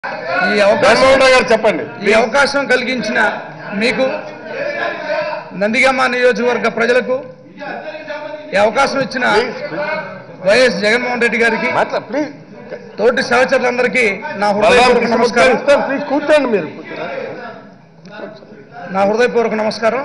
ఈ అవకాశం జగన్మోహన్ రావు గారు చెప్పండి ఈ అవకాశం కలిగించిన మీకు నందిగామ నియోజకవర్గ ప్రజలకు ఈ అవకాశం ఇచ్చిన వైఎస్ జగన్మోహన్ రెడ్డి గారికి మాట్లా ప్లీజ్ తోటి సహచరులందరికీ నా బలరాం హృదయపూర్వక కృష్ణ నమస్కారం ఇస్తాను ప్లీజ్ కూర్చోండి మీరు నా హృదయపూర్వక నమస్కారం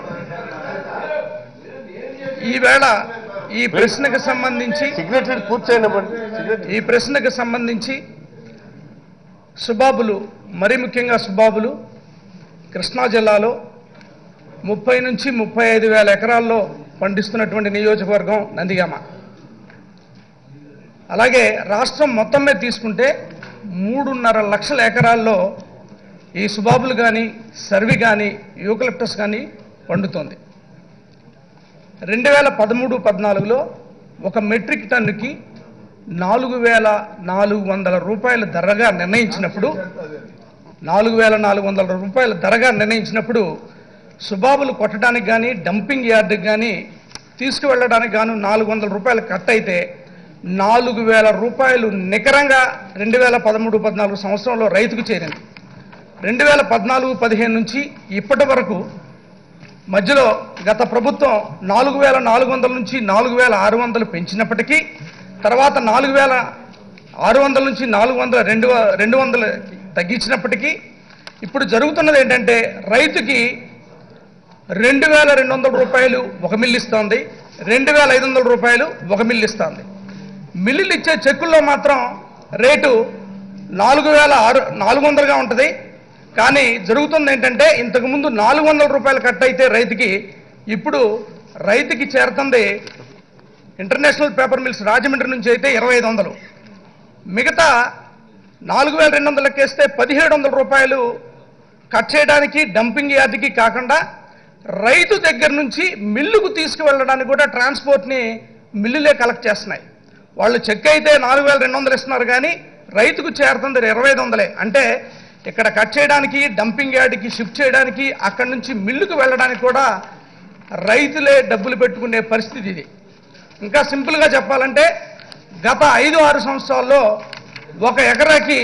ఈవేళ ఈ ప్రశ్నకు సంబంధించి సిగ్నేచర్ కూర్చోండి సిగ్నేచర్ ఈ ప్రశ్నకు సంబంధించి సుబాబులు మరీ ముఖ్యంగా సుబాబులు కృష్ణా జిల్లాలో ముప్పై నుంచి ముప్పై ఐదు వేల ఎకరాల్లో పండిస్తున్నటువంటి నియోజకవర్గం నందిగామ అలాగే రాష్ట్రం మొత్తం మీద తీసుకుంటే మూడున్నర లక్షల ఎకరాల్లో ఈ సుబాబులు కానీ సర్వి కానీ యూకలిప్టస్ కానీ పండుతోంది రెండు వేల పదమూడు పద్నాలుగులో ఒక మెట్రిక్ టన్నుకి నాలుగు వేల నాలుగు వందల రూపాయల ధరగా నిర్ణయించినప్పుడు నాలుగు వేల నాలుగు వందల రూపాయల ధరగా నిర్ణయించినప్పుడు సుబాబులు కొట్టడానికి కానీ డంపింగ్ యార్డుకి కానీ తీసుకువెళ్ళడానికి గాను నాలుగు వందల రూపాయలు కట్ అయితే నాలుగు వేల రూపాయలు నికరంగా రెండు వేల పదమూడు పద్నాలుగు సంవత్సరంలో రైతుకు చేరింది రెండు వేల పద్నాలుగు పదిహేను నుంచి ఇప్పటి వరకు మధ్యలో గత ప్రభుత్వం నాలుగు వేల నాలుగు వందల నుంచి నాలుగు వేల ఆరు వందలు పెంచినప్పటికీ తర్వాత నాలుగు వేల ఆరు వందల నుంచి నాలుగు వందల రెండు వ- రెండు వందలు తగ్గించినప్పటికీ ఇప్పుడు జరుగుతున్నది ఏంటంటే రైతుకి రెండు వేల రెండు వందల రూపాయలు ఒక మిల్లు ఇస్తోంది రెండు వేల ఐదు వందల రూపాయలు ఒక మిల్లు ఇస్తోంది మిల్లులు ఇచ్చే చెక్కుల్లో మాత్రం రేటు నాలుగు వేల ఆరు నాలుగు వందలుగా ఉంటుంది కానీ జరుగుతుంది ఏంటంటే ఇంతకుముందు నాలుగు వందల రూపాయలు కట్ అయితే రైతుకి ఇప్పుడు రైతుకి చేరుతుంది ఇంటర్నేషనల్ పేపర్ మిల్స్ రాజమండ్రి నుంచి అయితే ఇరవై ఐదు వందలు మిగతా నాలుగు వేల రెండు వందలు లెక్కేస్తే పదిహేడు వందల రూపాయలు కట్ చేయడానికి డంపింగ్ యార్డ్కి కాకుండా రైతు దగ్గర నుంచి మిల్లుకు తీసుకువెళ్ళడానికి కూడా ట్రాన్స్పోర్ట్ని మిల్లులే కలెక్ట్ చేస్తున్నాయి వాళ్ళు చెక్ అయితే నాలుగు వేల రెండు వందలు ఇస్తున్నారు కానీ రైతుకు చేరుతుంది ఇరవై ఐదు వందలే అంటే ఇక్కడ కట్ చేయడానికి డంపింగ్ యార్డ్కి షిఫ్ట్ చేయడానికి అక్కడి నుంచి మిల్లుకు వెళ్ళడానికి కూడా రైతులే డబ్బులు పెట్టుకునే పరిస్థితి ఇది ఇంకా సింపుల్గా చెప్పాలంటే గత ఐదు ఆరు సంవత్సరాల్లో ఒక ఎకరాకి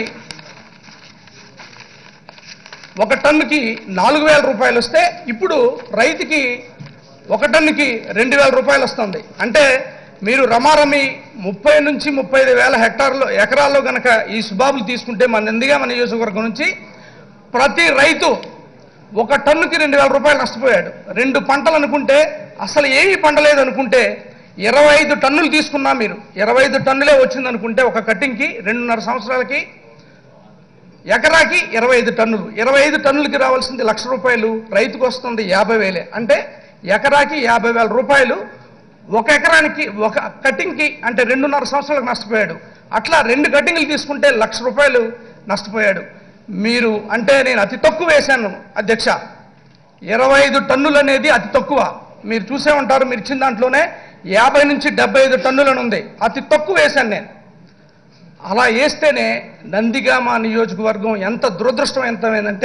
ఒక టన్నుకి నాలుగు వేల రూపాయలు వస్తే ఇప్పుడు రైతుకి ఒక టన్నుకి రెండు వేల రూపాయలు వస్తుంది అంటే మీరు రమారమి ముప్పై నుంచి ముప్పై ఐదు వేల హెక్టార్లు ఎకరాల్లో గనక ఈ సుబాబులు తీసుకుంటే మన నందిగామ నియోజకవర్గం నుంచి ప్రతి రైతు ఒక టన్నుకి రెండు వేల రూపాయలు నష్టపోయాడు రెండు పంటలు అనుకుంటే అసలు ఏమీ పండలేదు అనుకుంటే ఇరవై ఐదు టన్నులు తీసుకున్నా మీరు ఇరవై ఐదు టన్నులే వచ్చింది అనుకుంటే ఒక కటింగ్కి రెండున్నర సంవత్సరాలకి ఎకరాకి ఇరవై ఐదు టన్నులు ఇరవై ఐదు టన్నులకి రావాల్సింది లక్ష రూపాయలు రైతుకు వస్తుంది యాభై వేలే అంటే ఎకరాకి యాభై వేల రూపాయలు ఒక ఎకరానికి ఒక కటింగ్కి అంటే రెండున్నర సంవత్సరాలకు నష్టపోయాడు అట్లా రెండు కటింగ్లు తీసుకుంటే లక్ష రూపాయలు నష్టపోయాడు మీరు అంటే నేను అతి తక్కువ వేశాను అధ్యక్ష ఇరవై ఐదు టన్నులు అనేది అతి తక్కువ మీరు చూసే ఉంటారు మీరు ఇచ్చిన దాంట్లోనే యాభై నుంచి డెబ్బై ఐదు టన్నులని ఉంది అతి తక్కువ వేశాను నేను అలా వేస్తేనే నందిగామ నియోజకవర్గం ఎంత దురదృష్టవంతమైందంటే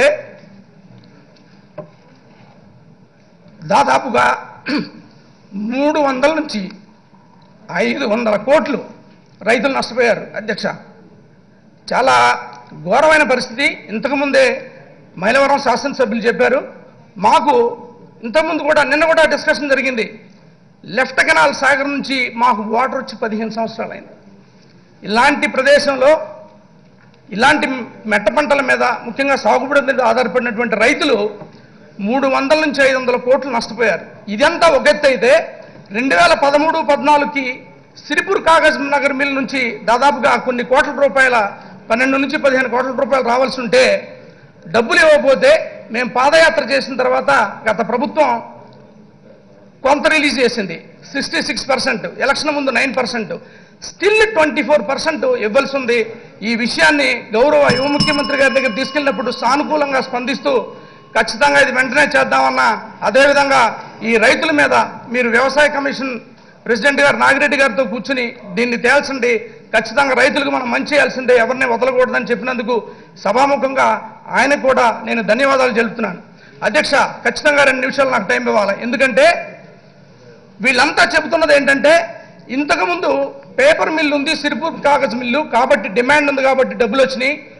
దాదాపుగా మూడు వందల నుంచి ఐదు వందల కోట్లు రైతులు నష్టపోయారు అధ్యక్ష చాలా ఘోరమైన పరిస్థితి ఇంతకుముందే మైలవరం శాసనసభ్యులు చెప్పారు మాకు ఇంతకుముందు కూడా నిన్న కూడా డిస్కషన్ జరిగింది లెఫ్ట్ కెనాల్ సాగర్ నుంచి మాకు వాటర్ వచ్చి పదిహేను సంవత్సరాలైంది ఇలాంటి ప్రదేశంలో ఇలాంటి మెట్ట పంటల మీద ముఖ్యంగా సాగుబడి మీద ఆధారపడినటువంటి రైతులు మూడు వందల నుంచి ఐదు వందల కోట్లు నష్టపోయారు ఇదంతా ఒక ఎత్తు అయితే రెండు వేల పదమూడు పద్నాలుగుకి సిరిపూర్ కాగజ్ నగర్ మిల్ నుంచి దాదాపుగా కొన్ని కోట్ల రూపాయల పన్నెండు నుంచి పదిహేను కోట్ల రూపాయలు రావాల్సి ఉంటే డబ్బులు ఇవ్వకపోతే మేము పాదయాత్ర చేసిన తర్వాత గత ప్రభుత్వం కొంత రిలీజ్ చేసింది సిక్స్టీ సిక్స్ పర్సెంట్ ఎలక్షన్ ముందు nine percent still twenty four percent ఇవ్వాల్సి ఉంది ఈ విషయాన్ని గౌరవ యువ ముఖ్యమంత్రి గారి దగ్గర తీసుకెళ్ళినప్పుడు సానుకూలంగా స్పందిస్తూ ఖచ్చితంగా ఇది వెంటనే చేద్దామన్నా అదేవిధంగా ఈ రైతుల మీద మీరు వ్యవసాయ కమిషన్ ప్రెసిడెంట్ గారు నాగిరెడ్డి గారితో కూర్చుని దీన్ని తేల్చండి ఖచ్చితంగా రైతులకు మనం మంచి చేయాల్సిందే ఎవరిని వదలకూడదని చెప్పినందుకు సభాముఖంగా ఆయన కూడా నేను ధన్యవాదాలు తెలుపుతున్నాను అధ్యక్ష ఖచ్చితంగా రెండు నిమిషాలు నాకు టైం ఇవ్వాలి ఎందుకంటే వీళ్ళంతా చెబుతున్నది ఏంటంటే ఇంతకుముందు పేపర్ మిల్లు ఉంది సిరిపూర్ కాగజ్ మిల్లు కాబట్టి డిమాండ్ ఉంది కాబట్టి డబ్బులు వచ్చినాయి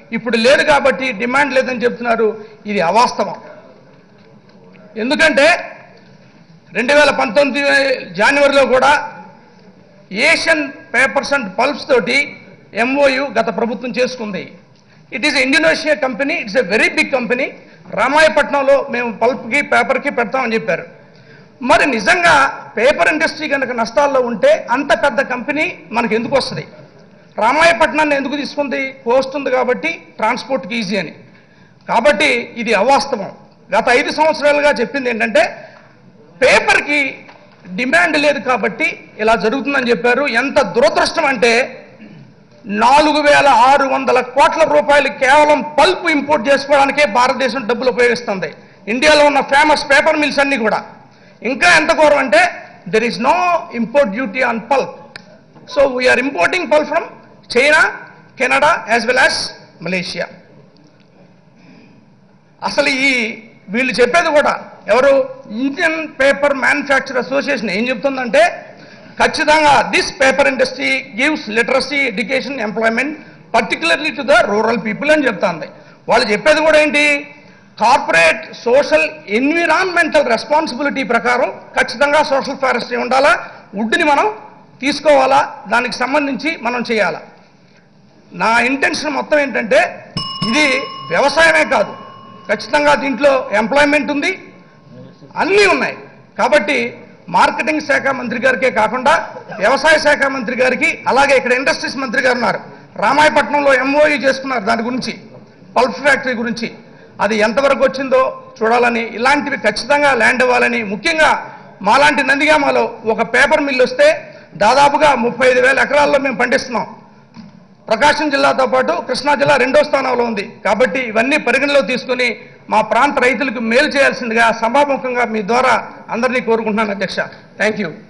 ఇప్పుడు లేదు కాబట్టి డిమాండ్ లేదని చెప్తున్నారు ఇది అవాస్తవం ఎందుకంటే రెండు వేల పంతొమ్మిది జనవరిలో కూడా ఏషియన్ పేపర్స్ అండ్ పల్ప్స్ తోటి ఎంఓయు గత ప్రభుత్వం చేసుకుంది it is Indonesia company it's a very big company రామాయపట్నంలో మేము పల్ప్కి పేపర్కి పెడతామని చెప్పారు మరి నిజంగా పేపర్ ఇండస్ట్రీ కనుక నష్టాల్లో ఉంటే అంత పెద్ద కంపెనీ మనకు ఎందుకు వస్తుంది రామాయపట్నాన్ని ఎందుకు తీసుకుంది పోస్ట్ ఉంది కాబట్టి ట్రాన్స్పోర్ట్కి ఈజీ అని కాబట్టి ఇది అవాస్తవం గత ఐదు సంవత్సరాలుగా చెప్పింది ఏంటంటే పేపర్కి డిమాండ్ లేదు కాబట్టి ఇలా జరుగుతుందని చెప్పారు ఎంత దురదృష్టం అంటే నాలుగు వేల ఆరు వందల కోట్ల రూపాయలు కేవలం పల్ప్ ఇంపోర్ట్ చేసుకోవడానికే భారతదేశం డబ్బులు ఉపయోగిస్తుంది ఇండియాలో ఉన్న ఫేమస్ పేపర్ మిల్స్ అన్నీ కూడా ఇంకా ఎంత ఘోరం అంటే there is no import duty on pulp so we are importing pulp from China Canada as well as Malaysia అసలు ఈ వీళ్ళు చెప్పేది కూడా ఎవరు ఇండియన్ పేపర్ మ్యానుఫ్యాక్చర్ అసోసియేషన్ ఏం చెప్తుందంటే ఖచ్చితంగా this paper industry gives literacy education employment particularly to the rural people అని చెప్తుంది వాళ్ళు చెప్పేది కూడా ఏంటి కార్పొరేట్ సోషల్ ఎన్విరాన్మెంటల్ రెస్పాన్సిబిలిటీ ప్రకారం ఖచ్చితంగా సోషల్ ఫారెస్ట్రీ ఉండాలా వుడ్ని మనం తీసుకోవాలా దానికి సంబంధించి మనం చేయాలా నా ఇంటెన్షన్ మొత్తం ఏంటంటే ఇది వ్యవసాయమే కాదు ఖచ్చితంగా దీంట్లో ఎంప్లాయ్మెంట్ ఉంది అన్నీ ఉన్నాయి కాబట్టి మార్కెటింగ్ శాఖ మంత్రి గారికే కాకుండా వ్యవసాయ శాఖ మంత్రి గారికి అలాగే ఇక్కడ ఇండస్ట్రీస్ మంత్రి గారు ఉన్నారు రామాయపట్నంలో ఎంఓఈ చేసుకున్నారు దాని గురించి పల్ప్ ఫ్యాక్టరీ గురించి అది ఎంతవరకు వచ్చిందో చూడాలని ఇలాంటివి ఖచ్చితంగా ల్యాండ్ ఇవ్వాలని ముఖ్యంగా మాలాంటి నందిగామలో ఒక పేపర్ మిల్ వస్తే దాదాపుగా ముప్పై ఐదు వేల ఎకరాల్లో మేము పండిస్తున్నాం ప్రకాశం జిల్లాతో పాటు కృష్ణా జిల్లా రెండో స్థానంలో ఉంది కాబట్టి ఇవన్నీ పరిగణలో తీసుకుని మా ప్రాంత రైతులకు మేలు చేయాల్సిందిగా సభాముఖంగా మీ ద్వారా అందరినీ కోరుకుంటున్నాను అధ్యక్ష థ్యాంక్ యూ